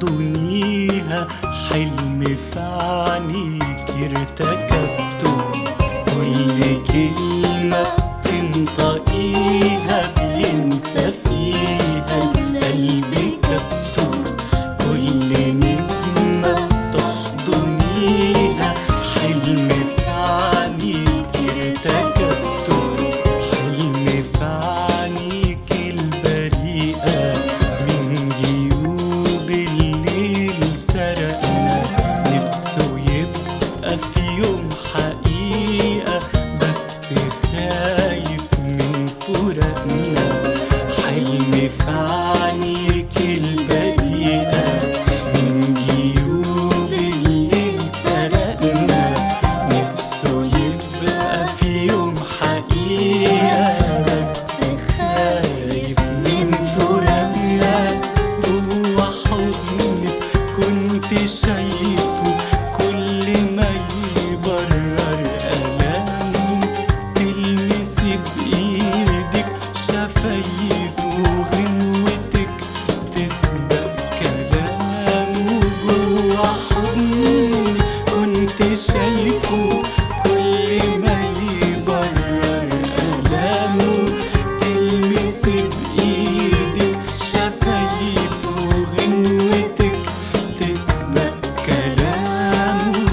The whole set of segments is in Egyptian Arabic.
تحضنيها حلم في عينيك ارتكبته كل كلمة تنطقيها بينسى فيها القلب كبته كل نجمة تحضنيها حلم في عينيك ارتكبته حلم في عينيك البريئة من جيوب الليل سرقنا نفسه يبقى في يوم حقيقة بس خايف من فراقنا حلم في عينيك البريئة من جيوب الليل سرقنا نفسه يبقى في يوم حقيقة بس خايف من فراقنا جوا حضنك كنت شايفه كل ما يبرر ألامه تلمسي بإيدك شفايفه غنوتك تسبق كلامه جوا حضنك كنت شايفه كل ما يبرر ألامه تلمسي بإيدك شفايفه غنوتك تسبق كلامه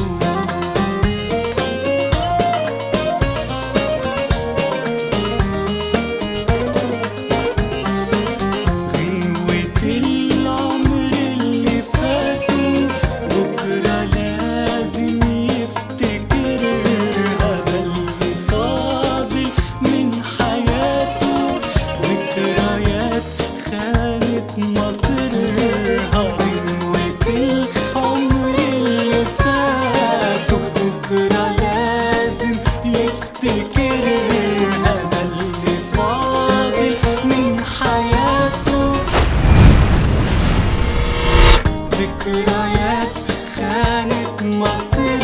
غنوة العمر اللي فاتوا بكرة لازم يفتكرها ده اللي فاضل من حياته ذكريات خانت مصيرها غنوة العمر اللي فاتوا بكرة لازم يفتكرها ده اللي فاضل من حياته ذكريات خانت مصيرها